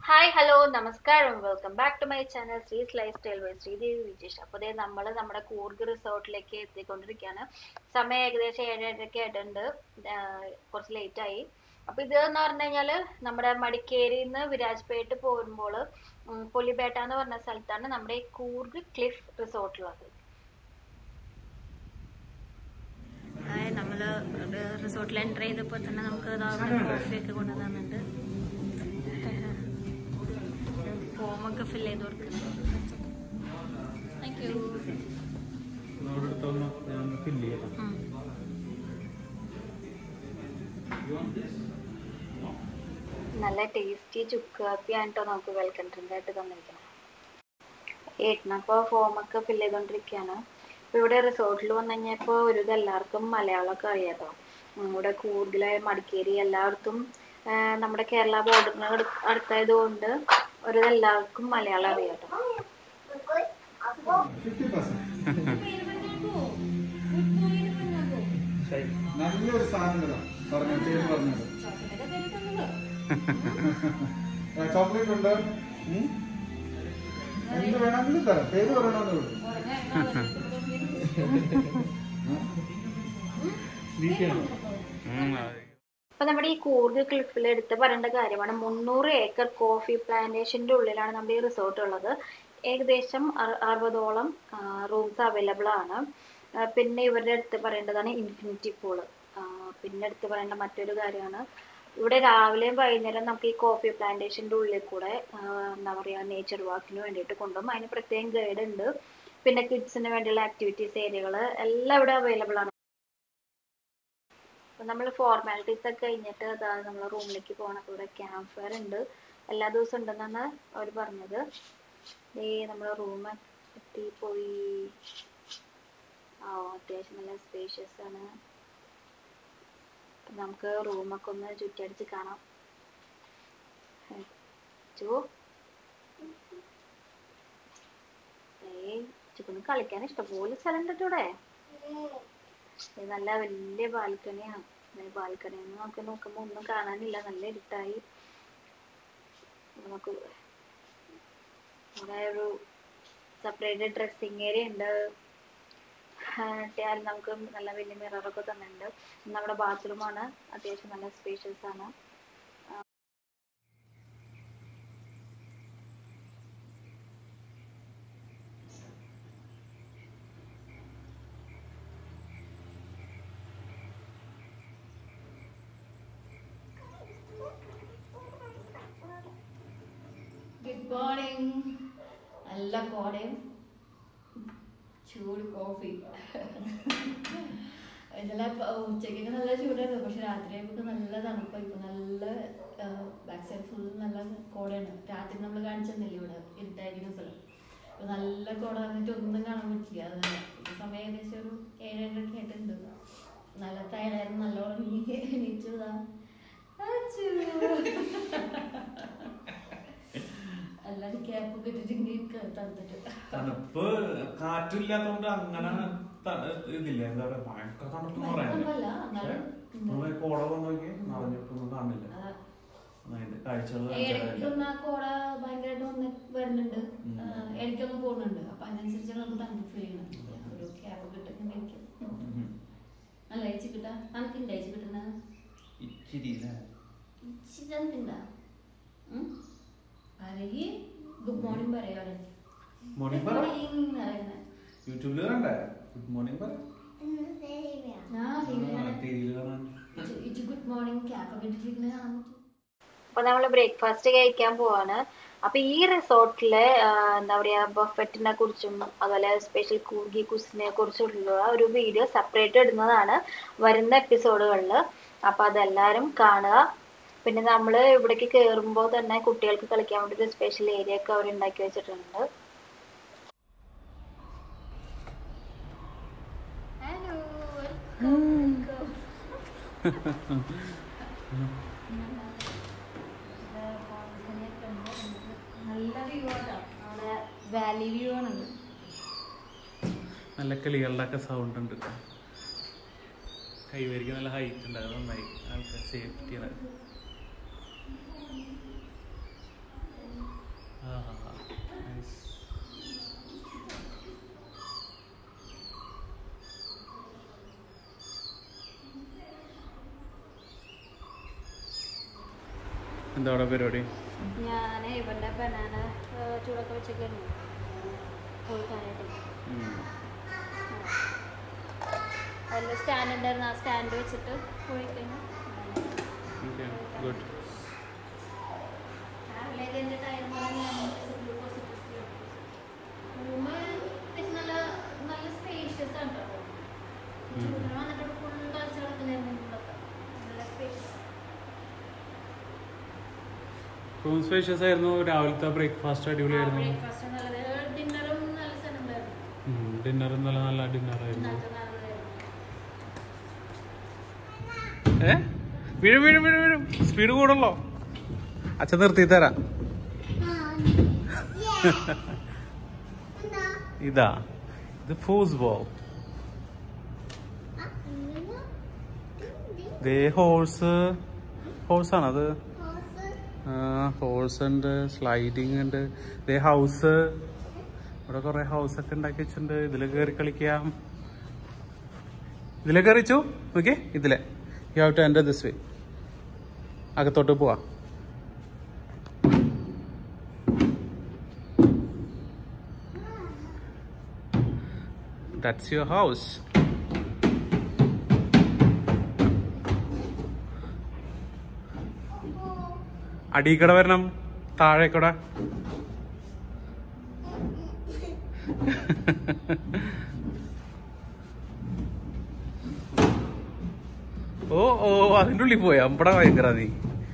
Hi hello നമസ്കാരം welcome back to my channel Sree's life style by Sreedevi Vijesh അപ്പോൾ ദേ നമ്മൾ നമ്മുടെ കൂർഗ് റിസോർട്ടിലേക്ക് എത്തിക്കൊണ്ടിരിക്കുകയാണ് സമയം ഏകദേശം ഏഴരയൊക്കെ ആയിട്ടുണ്ട് ആഹ് കുറച്ച് ലേറ്റ് ആയി അപ്പോൾ ഇത് എന്ന് പറഞ്ഞു കഴിഞ്ഞാൽ നമ്മുടെ മടിക്കേരിയിൽ നിന്ന് വിരാജ്പേട്ട് പോരുമ്പോൾ പുലിപേട്ട എന്ന് പറഞ്ഞ സ്ഥലത്താണ് നമ്മുടെ ഈ കൂർഗ് ക്ലിഫ് റിസോർട്ടുള്ളത് നമ്മൾ റിസോർട്ടിൽ എൻ്റർ ചെയ്തപ്പോൾ തന്നെ നമുക്ക് കോഫി ഒക്കെ കൊണ്ടുവന്നിട്ടുണ്ട് ഫോമൊക്കെ ഫിൽ ചെയ്ത് കൊടുക്കുന്നുണ്ട് താങ്ക് യു ഫില്ല് ചെയ്യാം നല്ല ടേസ്റ്റി ചുക്ക് കാപ്പിയാണ് കേട്ടോ നമുക്ക് വെൽക്കം ഡ്രിങ്ക് ആയിട്ട് തന്നിരിക്കുന്നത് ഏട്ടനപ്പോൾ ഫോമൊക്കെ ഫില്ല് ചെയ്തോണ്ടിരിക്കുകയാണ് ഇപ്പൊ ഇവിടെ റിസോർട്ടിൽ വന്നു കഴിഞ്ഞപ്പോൾ ഒരു ഇത് എല്ലാവർക്കും മലയാളമൊക്കെ അറിയാട്ടോ നമ്മുടെ കൂടുതലായ മടിക്കേരി എല്ലായിടത്തും ആ, നമ്മുടെ കേരള ബോർഡറിന് അടുത്തായത് കൊണ്ട് ഒരു ഇത് എല്ലാവർക്കും മലയാളം അറിയാട്ടോ ഫിഫ്റ്റി നല്ലൊരു സാധനം തരാം പറഞ്ഞു പേര് പറഞ്ഞത് ചോക്ലേറ്റ് ഉണ്ട് ഉം. എന്ത് വേണമെങ്കിലും തരാം പേര് പറയണമെന്നേ ഉള്ളൂ അപ്പൊ നമ്മുടെ ഈ കൂർഗ് ക്ലിഫിൽ എടുത്ത് പറയേണ്ട കാര്യമാണ് മുന്നൂറ് ഏക്കർ കോഫി പ്ലാന്റേഷന്റെ ഉള്ളിലാണ് നമ്മുടെ ഈ റിസോർട്ട് ഉള്ളത് ഏകദേശം അറു- അറുപതോളം റൂംസ് അവൈലബിൾ ആണ് ആ, പിന്നെ ഇവരുടെ അടുത്ത് പറയേണ്ടതാണ് ഇൻഫിനിറ്റി പൂള് പിന്നെ എടുത്ത് പറയേണ്ട മറ്റൊരു കാര്യമാണ് ഇവിടെ രാവിലെയും വൈകുന്നേരം നമുക്ക് ഈ കോഫി പ്ലാന്റേഷന്റെ ഉള്ളിൽ കൂടെ ആ, എന്താ പറയാ നേച്ചർ വാക്കിന് വേണ്ടിയിട്ട് കൊണ്ടുപോകും അതിന് പ്രത്യേകം ഗൈഡ് ഉണ്ട് പിന്നെ കിഡ്സിന് വേണ്ടിയുള്ള ആക്ടിവിറ്റീസ് ഏരിയകൾ എല്ലാം ഇവിടെ അവൈലബിൾ ആണ് അപ്പൊ നമ്മൾ ഫോർമാലിറ്റീസ് ഒക്കെ കഴിഞ്ഞിട്ട് അതാ നമ്മൾ റൂമിലേക്ക് പോകണം അപ്പൊ ഇവിടെ ക്യാമ്പ് ഫയർ ഉണ്ട് എല്ലാ ദിവസവും ഉണ്ടെന്നാണ് അവർ പറഞ്ഞത് ദേ നമ്മളെ റൂം എത്തി പോയി ആ അത്യാവശ്യം നല്ല സ്പേഷ്യസ് ആണ് അപ്പൊ നമുക്ക് റൂമൊക്കെ ഒന്ന് ചുറ്റടിച്ച് കാണാം ചു ഏയ് ചുക്കൊന്ന് കളിക്കാൻ ഇഷ്ടംപോലെ സ്ഥലം ഉണ്ട് ഇവിടെ ഇത് നല്ല വലിയ ബാൽക്കണിയാണ് ബാൽക്കണിയിൽ നിന്ന് നമുക്ക് നോക്കുമ്പോൾ ഒന്നും കാണാനില്ല നല്ല ഇരുട്ടായി നമുക്ക് ഇവിടെ ഒരു സെപ്പറേറ്റ് ഡ്രസ്സിങ് ഏരിയ ഉണ്ട് ആഹ് നമുക്ക് നല്ല വലിയ മിററൊക്കെ തന്നിട്ടുണ്ട് നമ്മുടെ ബാത്റൂമാണ് അത്യാവശ്യം നല്ല സ്പേഷ്യസ് ആണ് ഗുഡ് മോർണിംഗ് നല്ല കോടയും ചൂട് കോഫി ഇന്നലെ പ- ഉച്ചയ്ക്കൊക്കെ നല്ല ചൂടായിരുന്നു പക്ഷെ രാത്രിയായപ്പോൾ നല്ല തണുപ്പായി ഇപ്പൊ നല്ല ബാക്ക് സൈഡ് ഫുൾ നല്ല കോടയാണ് രാത്രി നമ്മൾ കാണിച്ചെന്നില്ല ഇവിടെ ഇരുട്ടായിരിക്കുന്ന സ്ഥലം ഇപ്പൊ നല്ല കോട വന്നിട്ട് ഒന്നും കാണാൻ പറ്റില്ല അത് ഇപ്പൊ സമയം ഏകദേശം ഒരു ഏഴരയൊക്കെ ആയിട്ടുണ്ട് നല്ല ടയർഡായിരുന്നു നല്ല ഉറങ്ങി എണീച്ചതാ അച്ചൂ. എല്ലാരും ക്യാപ്പൊക്കെ ഇട്ടിട്ട് ഇങ്ങനെ തണുത്തിട്ട് തണുപ്പ് കാറ്റില്ലാത്തോണ്ട് അങ്ങനെ ത- ഇതില്ല എന്താ പറയാ ഭയങ്കര തണുപ്പ് എന്ന് തണുപ്പല്ല, പറയാനില്ല എന്നാലും പക്ഷേ കോട വന്നു നോക്കി നിറഞ്ഞിട്ടൊന്നും കാണില്ല അതാ. അതിന്റെ കാഴ്ചകൾ ഇടയ്ക്കൊന്ന് ആ കോട ഭയങ്കരമായിട്ട് വന്ന് വരുന്നുണ്ട് ഉം. ആ, ഇടയ്ക്കൊന്ന് പോകുന്നുണ്ട് അപ്പൊ അതിനനുസരിച്ച് നമുക്ക് തണുപ്പ് ഫീൽ ചെയ്യണം ഒരു ക്യാപ്പൊക്കെ ഇട്ട് ഇങ്ങനെ ഇരിക്കും നല്ല അയച്ചു കിട്ടാ തണുക്കുണ്ട് അയച്ചു കിട്ടുന്ന ഇച്ചിരി ഇച്ചിരി തണുക്കുണ്ടാ പറയ് ഗുഡ് മോർണിംഗ് പറയാ മോർണിംഗ് പറ പറയുന്നത് യൂട്യൂബിൽ കണ്ടേ ഗുഡ് മോർണിംഗ് പറ ആ ടിവിയിലാണ് ടിവിയിൽ കാണാൻ ഇച്ചു ഗുഡ് മോർണിംഗ് ക്യാപ്പൊക്കെ ഇട്ടിരിക്കുന്നത് കാണാൻ പറ്റും അപ്പൊ നമ്മൾ ബ്രേക്ക്ഫാസ്റ്റ് കഴിക്കാൻ പോവാണ് അപ്പൊ ഈ റിസോർട്ടിലെ എന്താ പറയാ ബഫറ്റിനെ കുറിച്ചും അതുപോലെ സ്പെഷ്യൽ കൂർഗി കുസിനെ കുറിച്ചുള്ള ഒരു വീഡിയോ സെപ്പറേറ്റ് ഇടുന്നതാണ് വരുന്ന എപ്പിസോഡുകളിൽ അപ്പൊ അതെല്ലാരും കാണുക പിന്നെ നമ്മൾ ഇവിടേക്ക് കയറുമ്പോൾ തന്നെ കുട്ടികൾക്ക് കളിക്കാൻ വേണ്ടി ഒരു സ്പെഷ്യൽ ഏരിയ ഒക്കെ അവർ ഉണ്ടാക്കി വെച്ചിട്ടുണ്ട് നല്ല വ്യൂ ആണ് നമ്മുടെ വാലി വ്യൂ ആണ് നല്ല കിളികളുടെ ഒക്കെ സൗണ്ട് ഉണ്ട് കൈവരിക്ക് നല്ല ഹൈറ്റ് ഉണ്ട് അത് നന്നായി ആൾക്കാർ സേഫ്റ്റിയാണ് എന്താ അവിടെ പരിപാടി ഞാൻ ഇവന്റെ ബനാന ചൂടൊക്കെ വെച്ചേക്കായിരുന്നു കൊടുക്കാനായിട്ട് അതിൽ സ്റ്റാൻഡ് ഉണ്ടായിരുന്നു ആ സ്റ്റാൻഡ് വെച്ചിട്ട് പോയി കഴിഞ്ഞു ഗുഡ് രാവിലെ ഇതിന്റെ ടൈം റൂമ് നല്ല നല്ല സ്പേഷ്യസ് ആണ് കേട്ടോ ചൂടിന് വന്നിട്ട് ഫുൾ കളിച്ച് കിടക്കുന്നതായിരുന്നു ഉള്ളൊക്കെ. നല്ല സ്പേഷ്യസ് റൂം സ്പേഷ്യസ് ആയിരുന്നു രാവിലത്തെ ബ്രേക്ക്ഫാസ്റ്റ് അടിപൊളിയായിരുന്നു ബ്രേക്ക്ഫാസ്റ്റ് നല്ലത് ഡിന്നറും നല്ല സ്ഥലം ഉണ്ടായിരുന്നു ഡിന്നറും നല്ല നല്ല ഡിന്നറായിരുന്നു ഇന്നലത്തെ നല്ലതായിരുന്നു ഏ വീഴും വീഴും വീഴും വീഴും സ്പീഡ് കൂടല്ലോ അച്ഛൻ നിർത്തി തരാം ഇതാ ഇത് ഫൂസ് ബോൾ ദേ ഹോഴ്സ് ഹോഴ്സ് ആണത് ഹോഴ്സ് ഉണ്ട് സ്ലൈഡിങ് ഉണ്ട് ദേ ഹൗസ് ഇവിടെ കുറെ ഹൗസ് ഒക്കെ ഉണ്ടാക്കി വെച്ചിട്ടുണ്ട് ഇതില് കയറി കളിക്കാം ഇതിലെ കയറിച്ചു ഓക്കെ ഇതിലെ you have to enter this way അകത്തോട്ട് പോവാ ദാറ്റ്സ് യുവർ ഹൗസ് അടീക്കട വരണം താഴേക്കട ഓ ഓ അതിൻ്റെ ഉള്ളിൽ പോയി അമ്പട ഭയങ്കര നീ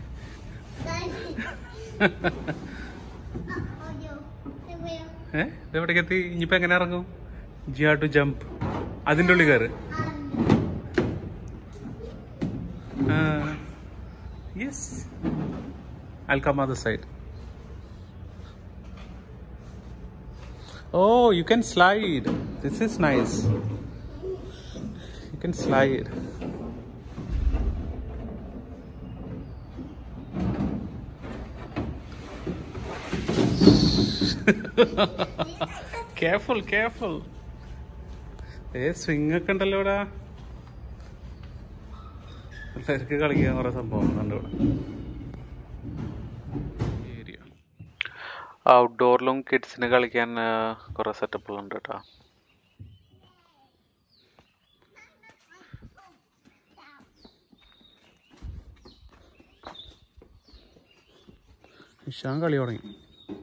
ഏ ഇതെവിടേക്ക് എത്തി ഇനിയിപ്പോ എങ്ങനെ ഇറങ്ങും ജിയാ ടു ജംപ് അതിൻ്റെ ഉള്ളിൽ കയറ് yes I'll come other side. Oh, you can slide. This is nice. You can slide. careful, careful. A swing ഒക്കെ ഉണ്ടല്ലോ ഇവിടെ പിള്ളേർക്ക് കളിക്കാൻ കുറെ സംഭവങ്ങളുണ്ട് ഇവിടെ ഏരിയ ഔട്ട്ഡോറിലും കിഡ്സിന് കളിക്കാൻ കുറെ സെറ്റപ്പുകളുണ്ട് കേട്ടോ ഇഷാൻ കളി തുടങ്ങി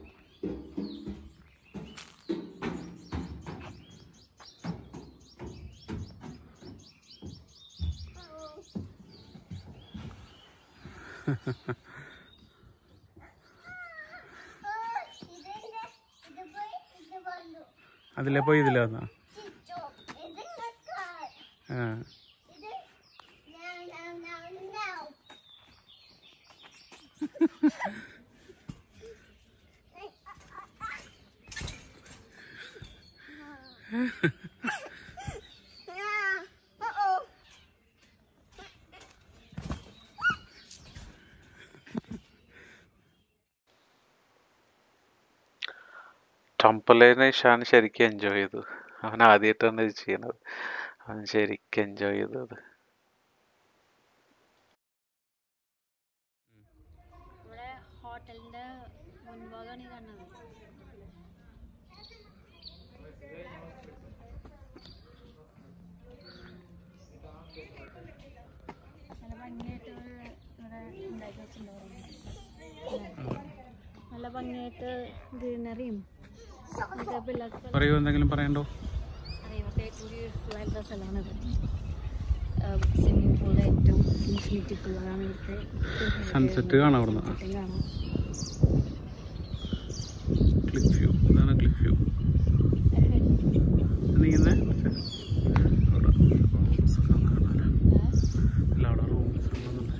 അതിലെ പോയി ഇതിലെ വന്നാ ആ ടംപലേനെ ഇഷാൻ ശരിക്കും എൻജോയ് ചെയ്തു അവൻ ആദ്യമായിട്ടാണ് ഇത് ചെയ്യണത് അവൻ ശരിക്കും എൻജോയ് ചെയ്തത് ഇവിടെ ഹോട്ടലിന്റെ മുൻഭാഗമാണ് ഈ കാണുന്നത് നല്ല ഭംഗിയായിട്ട് ഇവിടെ ഉണ്ടാക്കി വെച്ചിട്ടുണ്ടാവും നല്ല ഭംഗിയായിട്ട് ഗ്രീനറിയും ഇതൊക്കെ പിള്ളേർക്ക് പറയൂ എന്തെങ്കിലും പറയണ്ടോ അറിയാത്ത ഏറ്റവും ബ്യൂട്ടിഫുൾ ആയിട്ടുള്ള സ്ഥലമാണിത് സ്വിമ്മിംഗ് പൂൾ ഏറ്റവും ഇൻഫിനിറ്റി പൂളാണ് ഇവിടുത്തെ സൺസെറ്റ് കാണാം അവിടുന്ന് Sunset കാണാം ക്ലിക്ക് വ്യൂ ഇതാണ് ക്ലിക്ക് വ്യൂ നീങ്ങുന്നേ കുറച്ച് അവിടെ റൂംസ് ഒക്കെ ഒന്ന് കാണാലോ അല്ല അവിടെ റൂംസ് ഒക്കെ ഒന്ന്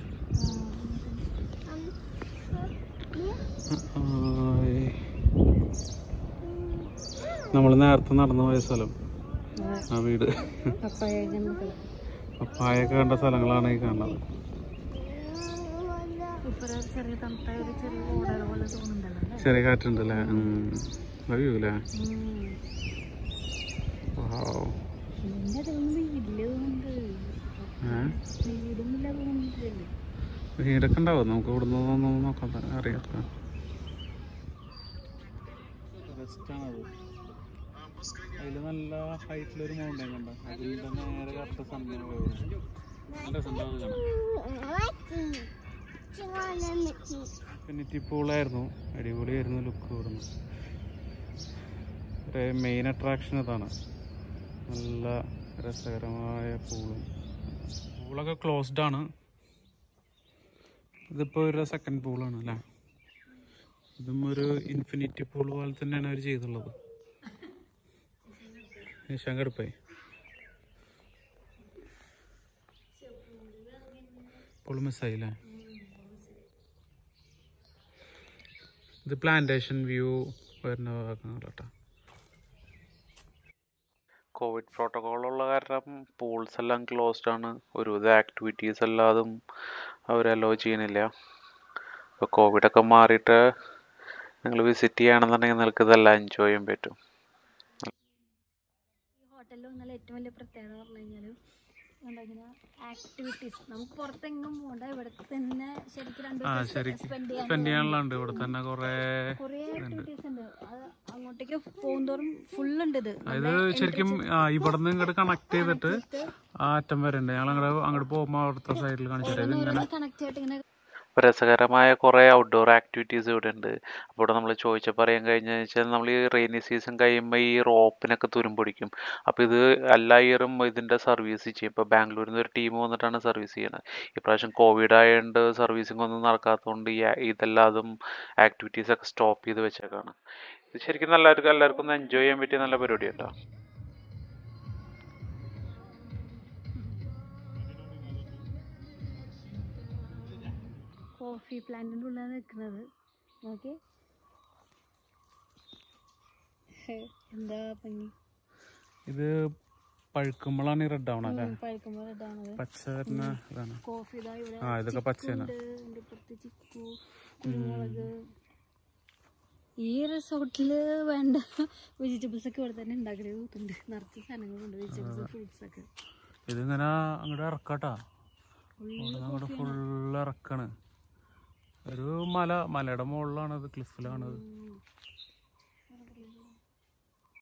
നമ്മൾ നേരത്തെ നടന്നു പോയ സ്ഥലം ആ വീട് പപ്പായ നമുക്ക് പപ്പായൊക്കെ കണ്ട സ്ഥലങ്ങളാണ് ഈ കാണുന്നത് ഇപ്പൊ ഒരു ചെറിയ തണുത്ത ഒരു ചെറിയ ഓടകൾ പോലെ തോന്നുന്നുണ്ടല്ലോ അല്ലേ? ചെറിയ കാറ്റുണ്ടല്ലേ വ്യൂ അല്ലേ ഉം. Wow. ഇതിന്റെ അതൊന്നും വീട്ടില് തോന്നുന്നുണ്ട് ഏ? വീടും ഇല്ല തോന്നുന്നില്ല വീടൊക്കെ ഉണ്ടാവും നമുക്ക് ഇവിടെ നിന്ന് നോക്കാൻ അറിയാം അതില് നല്ല ഹൈറ്റിലൊരു മൗണ്ടൻ കണ്ട അതിന്റെ നേരെ കറക്റ്റ് സമയം നല്ല രസമുണ്ടാവും കാണാൻ ഇൻഫിനിറ്റി പൂളായിരുന്നു അടിപൊളിയായിരുന്നു ലുക്ക് ഇവിടുന്ന് ഒരു മെയിൻ അട്രാക്ഷൻ അതാണ് നല്ല രസകരമായ പൂളും പൂളൊക്കെ ക്ലോസ്ഡ് ആണ് ഇതിപ്പോൾ ഒരു സെക്കൻഡ് പൂളാണ് അല്ലേ ഇതും ഒരു ഇൻഫിനിറ്റി പൂൾ പോലെ തന്നെയാണ് അവർ ചെയ്തുള്ളത് ശങ്കടുപ്പായി പൂള് മിസ്സായില്ലേ ഇത് പ്ലാന്റേഷൻ വ്യൂ വരുന്ന ഭാഗങ്ങളാട്ടോ കോവിഡ് പ്രോട്ടോകോൾ ഉള്ള കാരണം പൂൾസ് എല്ലാം ക്ലോസ്ഡ് ആണ് ഒരുവിധ ആക്ടിവിറ്റീസ് എല്ലാതും അവർ അലോ ചെയ്യുന്നില്ല ഇപ്പോൾ കോവിഡൊക്കെ മാറിയിട്ട് നിങ്ങൾ വിസിറ്റ് ചെയ്യുകയാണെന്നുണ്ടെങ്കിൽ നിങ്ങൾക്ക് ഇതെല്ലാം എൻജോയ് ചെയ്യാൻ പറ്റും ഈ ഹോട്ടലിൽ വന്നാൽ ഏറ്റവും വലിയ പ്രത്യേകത പറഞ്ഞു കഴിഞ്ഞാൽ എന്താ ആക്ടിവിറ്റീസ് നമുക്ക് പുറത്തെങ്ങും പോകണ്ട ഇവിടെ തന്നെ ശരിക്കും രണ്ട് ആ ദിവസം ശരിക്കും സ്പെൻഡ് സ്പെൻഡ് ചെയ്യാനുള്ളതുണ്ട് ഇവിടെ തന്നെ കുറേ കുറേ ആക്ടിവിറ്റീസ് ഉണ്ട് അത് അങ്ങോട്ടേക്ക് പോകുന്തോറും ഫുൾ ഉണ്ട് ഇത് ഇത് ശരിക്കും ആ, ഇവിടുന്ന് ഇങ്ങോട്ട് കണക്ട് ചെയ്തിട്ട് ആ അറ്റം വരെ ഉണ്ട് ഞങ്ങൾ അങ്ങോട്ട് അങ്ങോട്ട് പോകുമ്പോൾ അവിടുത്തെ സൈഡിൽ കാണിച്ചു തരാം ഇത് ഇങ്ങനെ കണക്ട് ആയിട്ട് ഇങ്ങനെ ഇപ്പോൾ രസകരമായ കുറേ ഔട്ട്ഡോർ ആക്ടിവിറ്റീസ് ഇവിടെ ഉണ്ട് അപ്പോൾ ഇവിടെ നമ്മൾ ചോദിച്ചപ്പോൾ പറയാൻ കഴിഞ്ഞാൽ വെച്ചാൽ നമ്മൾ ഈ റെയിനി സീസൺ കഴിയുമ്പോൾ ഈ റോപ്പിനൊക്കെ തുരുമ്പൊടിക്കും അപ്പോൾ ഇത് എല്ലാ ഇയറും ഇതിൻ്റെ സർവീസ് ചെയ്യും ഇപ്പോൾ ബാംഗ്ലൂരിൽ നിന്ന് ഒരു ടീം വന്നിട്ടാണ് സർവീസ് ചെയ്യുന്നത് ഇപ്രാവശ്യം കോവിഡ് ആയതുകൊണ്ട് സർവീസിംഗ് ഒന്നും നടക്കാത്തതുകൊണ്ട് ഈ ആ- ഇതെല്ലാതും ആക്ടിവിറ്റീസ് ഒക്കെ സ്റ്റോപ്പ് ചെയ്ത് വെച്ചേക്കാണ് ഇത് ശരിക്കും എല്ലാവർക്കും എല്ലാവർക്കും ഒന്ന് എൻജോയ് ചെയ്യാൻ പറ്റിയ നല്ല പരിപാടി കേട്ടോ കോഫി പ്ലാന്റിൻ്റെ ഉള്ളിലാണ് നിൽക്കുന്നത് നോക്കി എന്താ ഭംഗി ഇത് പഴുക്കുമ്പോഴാണ് ഈ റെഡ് ആവണം അല്ലേ പഴുക്കുമ്പോൾ ഇതാണത് പച്ച വരുന്ന ഇതാണ് കോഫി ഇതാ ഇവിടെ ആ ഇതൊക്കെ പച്ചയാണ് ഉണ്ട് എൻ്റെ പുറത്ത് ചിക്കു കുരുമുളക് ഈ റിസോർട്ടിൽ വേണ്ട വെജിറ്റബിൾസ് ഒക്കെ ഇവിടെ തന്നെ ഉണ്ടാക്കണത് നിറച്ച് സാധനങ്ങളുണ്ട് വെജിറ്റബിൾസ് ഫ്രൂട്ട്സ് ഒക്കെ ഇതിങ്ങനെ അങ്ങോട്ട് ഇറക്കാട്ടാ അങ്ങോട്ട് ഫുള്ള് ഇറക്കാണ് ഒരു മല മലയുടെ മുകളിലാണ് ഇത് ക്ലിഫിലാണ് ഇത്